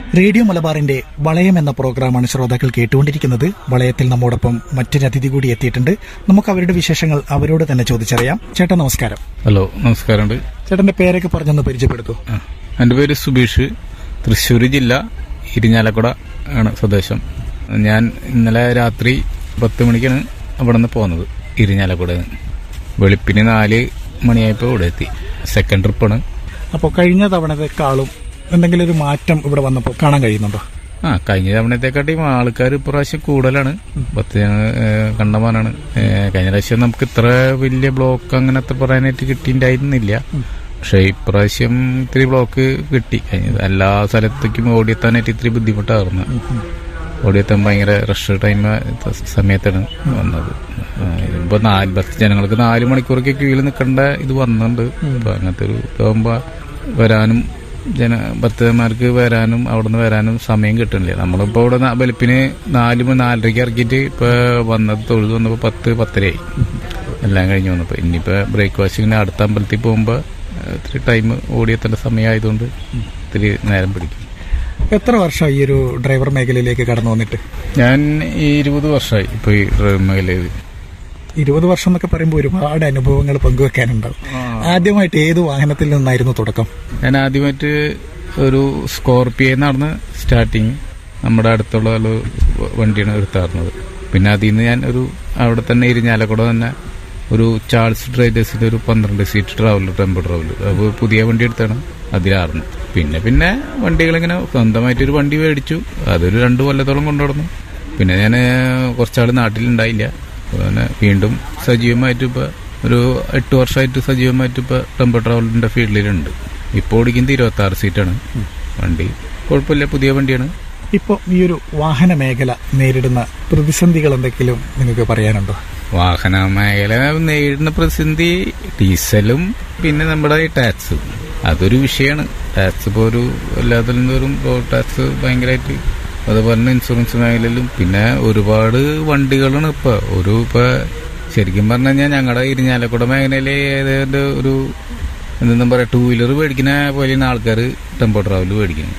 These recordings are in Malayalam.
റേഡിയോ മലബാറിന്റെ വളയം എന്ന പ്രോഗ്രാമാണ് ശ്രോതാക്കൾ കേട്ടുകൊണ്ടിരിക്കുന്നത് വളയത്തിൽ നമ്മോടൊപ്പം മറ്റൊരു അതിഥി കൂടി എത്തിയിട്ടുണ്ട് നമുക്ക് അവരുടെ വിശേഷങ്ങൾ അവരോട് തന്നെ ചോദിച്ചറിയാം ചേട്ടാ നമസ്കാരം ഹലോ നമസ്കാരമുണ്ട് ചേട്ടന്റെ പേരൊക്കെ പറഞ്ഞൊന്ന് പരിചയപ്പെടുത്തു ആ, എൻ്റെ പേര് സുബീഷ് തൃശ്ശൂർ ജില്ല ഇരിഞ്ഞാലക്കുട ആണ് സ്വദേശം ഞാൻ ഇന്നലെ രാത്രി പത്ത് മണിക്കാണ് അവിടെ നിന്ന് പോകുന്നത് ഇരിഞ്ഞാലക്കുട വെളുപ്പിന് നാല് മണിയായപ്പോൾ ഇവിടെ എത്തി സെക്കൻഡ് ട്രിപ്പാണ് അപ്പോൾ കഴിഞ്ഞ തവണത്തെക്കാളും എന്തെങ്കിലും ഒരു മാറ്റം ഇവിടെ വന്നപ്പോൾ കാണാൻ കഴിയുന്നുണ്ടോ ആ കഴിഞ്ഞ തവണത്തെക്കാട്ടിയും ആൾക്കാർ ഇപ്രാവശ്യം കൂടുതലാണ് പത്ത് ഏഹ്, കണ്ടമാനാണ് ഏഹ്, കഴിഞ്ഞ പ്രാവശ്യം നമുക്ക് ഇത്ര വലിയ ബ്ലോക്ക് അങ്ങനത്തെ പറയാനായിട്ട് കിട്ടിയിട്ടുണ്ടായിരുന്നില്ല പക്ഷെ ഇപ്രാവശ്യം ഇത്തിരി ബ്ലോക്ക് കിട്ടി കഴിഞ്ഞ എല്ലാ സ്ഥലത്തേക്കും ഓടിയെത്താനായിട്ട് ഇത്തിരി ബുദ്ധിമുട്ടായിരുന്നു ഓടിയെത്താൻ ഭയങ്കര റഷ് ടൈം സമയത്താണ് വന്നത് ആ, ഇപ്പൊ നാല് ബസ് ജനങ്ങൾക്ക് നാല് മണിക്കൂറൊക്കെ ക്യൂവിൽ നിൽക്കേണ്ട ഇത് വന്നിട്ടുണ്ട് അപ്പൊ അങ്ങനത്തെ ഒരു ഇതാകുമ്പോ വരാനും ജന ഭക്തന്മാർക്ക് വരാനും അവിടുന്ന് വരാനും സമയം കിട്ടുന്നില്ല നമ്മളിപ്പോ ഇവിടെ ന- വെളുപ്പിന് നാല് മണി നാലരയ്ക്ക് ഇറക്കിയിട്ട് ഇപ്പൊ വന്നത് തൊഴുത് വന്നപ്പോ പത്ത് പത്തരയായി എല്ലാം കഴിഞ്ഞ് വന്നപ്പോ ഇനിയിപ്പോ ബ്രേക്ക്ഫാസ്റ്റിന് അടുത്ത അമ്പലത്തിൽ പോകുമ്പോ ഏഹ്, ഇത്തിരി ടൈം ഓടിയെത്തേണ്ട സമയമായതുകൊണ്ട് ഇത്തിരി നേരം പിടിക്കും എത്ര വർഷമായി ഈ ഒരു ഡ്രൈവർ മേഖലയിലേക്ക് കടന്നു വന്നിട്ട് ഞാൻ ഈ ഇരുപത് വർഷമായി ഇപ്പൊ ഈ ഡ്രൈവിംഗ് മേഖലയിൽ ഇരുപത് വർഷം എന്നൊക്കെ പറയുമ്പോൾ ഒരുപാട് അനുഭവങ്ങൾ പങ്കുവെക്കാനുണ്ടാവും ആദ്യമായിട്ട് ഏത് വാഹനത്തിൽ നിന്നായിരുന്നു തുടക്കം ഞാൻ ആദ്യമായിട്ട് ഒരു സ്കോർപിയോ നടന്ന് സ്റ്റാർട്ടിങ് നമ്മുടെ അടുത്തുള്ള ഒരു വണ്ടിയാണ് എടുത്താറുന്നത് പിന്നെ അതിൽ നിന്ന് ഞാൻ ഒരു അവിടെ തന്നെ ഇരിഞ്ഞാലക്കുട തന്നെ ഒരു ചാൾസ് ട്രേഡേഴ്സിന്റെ ഒരു പന്ത്രണ്ട് സീറ്റ് ട്രാവലർ ടെമ്പോ ട്രാവലർ അപ്പോൾ പുതിയ വണ്ടി എടുത്താണ് അതിലായിരുന്നു പിന്നെ പിന്നെ വണ്ടികളിങ്ങനെ സ്വന്തമായിട്ട് ഒരു വണ്ടി മേടിച്ചു അതൊരു രണ്ട് കൊല്ലത്തോളം കൊണ്ടുനടന്നു പിന്നെ ഞാൻ കുറച്ചാൾ നാട്ടിലുണ്ടായില്ല പിന്നെ വീണ്ടും സജീവമായിട്ട് ഇപ്പൊ ഒരു എട്ട് വർഷമായിട്ട് സജീവമായിട്ട് ഇപ്പൊ ടെമ്പോ ട്രാവലിന്റെ ഫീൽഡിലുണ്ട് ഇപ്പോൾ ഓടിക്കുന്നത് ഇരുപത്തി ആറ് സീറ്റാണ് വണ്ടി കുഴപ്പമില്ല പുതിയ വണ്ടിയാണ് ഇപ്പോൾ ഈ ഒരു വാഹന മേഖല നേരിടുന്ന പ്രതിസന്ധികൾ എന്തെങ്കിലും നിങ്ങൾക്ക് പറയാനുണ്ടോ വാഹന മേഖല നേരിടുന്ന പ്രതിസന്ധി ഡീസലും പിന്നെ നമ്മുടെ ഈ ടാക്സ് അതൊരു വിഷയമാണ് ടാക്സ് ഇപ്പോൾ ഒരു എല്ലാത്തിലും തോറും ടാക്സ് ഭയങ്കരമായിട്ട് അതുപോലെ തന്നെ ഇൻഷുറൻസ് മേഖലയിലും പിന്നെ ഒരുപാട് വണ്ടികളാണ് ഇപ്പൊ ഒരു ഇപ്പൊ ശരിക്കും പറഞ്ഞു കഴിഞ്ഞാൽ ഞങ്ങളുടെ ഇരിഞ്ഞാലക്കുട മേഖലയിലെ ഏതാണ്ട് ഒരു എന്താ പറയാ ടൂ വീലർ മേടിക്കുന്ന പോലെയാണ് ആൾക്കാർ ടെമ്പോ ട്രാവൽ മേടിക്കുന്നത്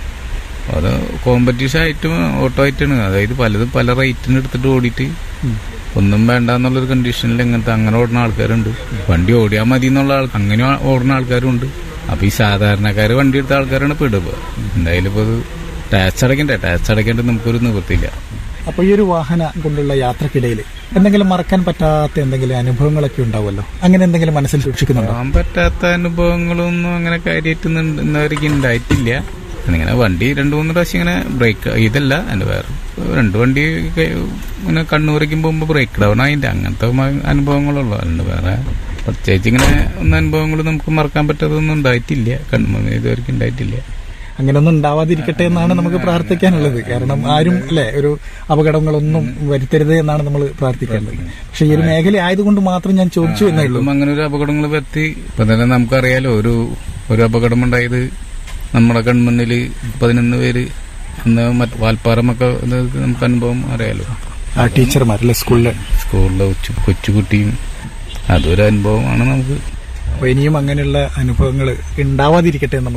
അത് കോമ്പറ്റീഷൻ ആയിട്ടും ഓട്ടോ ആയിട്ടാണ് അതായത് പലതും പല റേറ്റിന് എടുത്തിട്ട് ഓടിയിട്ട് ഒന്നും വേണ്ട എന്നുള്ളൊരു കണ്ടീഷനിൽ ഇങ്ങനത്തെ അങ്ങനെ ഓടുന്ന ആൾക്കാരുണ്ട് വണ്ടി ഓടിയാൽ മതി എന്നുള്ള ആൾ അങ്ങനെ ഓടുന്ന ആൾക്കാരുണ്ട് അപ്പൊ ഈ സാധാരണക്കാര് വണ്ടി എടുത്ത ആൾക്കാരാണ് പെടുക എന്തായാലും ഇപ്പൊ ടാക്സ് അടയ്ക്കണ്ടേ ടാക്സ് അടയ്ക്കേണ്ട നമുക്കൊരു നിവൃത്തിയില്ല അപ്പോൾ ഈ ഒരു വാഹന കൊണ്ടുള്ള യാത്രക്കിടയിൽ എന്തെങ്കിലും മറക്കാൻ പറ്റാത്ത എന്തെങ്കിലും അനുഭവങ്ങളൊക്കെ ഉണ്ടാവുമല്ലോ അങ്ങനെ എന്തെങ്കിലും മനസ്സിൽ സൂക്ഷിക്കുന്നുണ്ടോ പോകാൻ പറ്റാത്ത അനുഭവങ്ങളൊന്നും അങ്ങനെ കാര്യമായിട്ട് ഇന്നവർക്ക് ഉണ്ടായിട്ടില്ല ഇങ്ങനെ വണ്ടി രണ്ടു മൂന്ന് പ്രാവശ്യം ഇങ്ങനെ ബ്രേക്ക് ഇതല്ല എന്റെ വേറെ രണ്ട് വണ്ടി ഒക്കെ ഇങ്ങനെ കണ്ണൂരേക്കും പോകുമ്പോൾ ബ്രേക്ക് ഡൗൺ ആയില്ല അങ്ങനത്തെ മ- അനുഭവങ്ങളുള്ളൂ അല്ലാണ്ട് വേറെ പ്രത്യേകിച്ച് ഇങ്ങനെ ഒന്നും അനുഭവങ്ങൾ നമുക്ക് മറക്കാൻ പറ്റാത്തതൊന്നും ഉണ്ടായിട്ടില്ല കണ്ണൂർ ഇതുവരെയ്ക്കും ഉണ്ടായിട്ടില്ല അങ്ങനെയൊന്നും ഉണ്ടാവാതിരിക്കട്ടെ എന്നാണ് നമുക്ക് പ്രാർത്ഥിക്കാനുള്ളത് കാരണം ആരും അല്ലെ ഒരു അപകടങ്ങളൊന്നും വരുത്തരുത് എന്നാണ് നമ്മൾ പ്രാർത്ഥിക്കേണ്ടത് പക്ഷെ ഈ ഒരു മേഖല ആയതുകൊണ്ട് മാത്രം ഞാൻ ചോദിച്ചു എന്നേ ഉള്ളൂ ഇപ്പം അങ്ങനെ ഒരു അപകടങ്ങൾ പറ്റി ഇപ്പൊ തന്നെ നമുക്കറിയാലോ ഒരു ഒരു അപകടമുണ്ടായത് നമ്മുടെ കൺമുന്നിൽ പതിനൊന്ന് പേര് അന്ന് മറ്റ് വാൽപ്പാറമൊക്കെ ഇത് നമുക്ക് അനുഭവം അറിയാലോ ആ ടീച്ചർമാരല്ലേ സ്കൂളിലെ സ്കൂളിലെ ഉച്ച കൊച്ചുകുട്ടിയും അതൊരു അനുഭവമാണ് നമുക്ക് അപ്പൊ ഇനിയും അങ്ങനെയുള്ള അനുഭവങ്ങൾ ഉണ്ടാവാതിരിക്കട്ടെ എന്ന് നമ്മൾ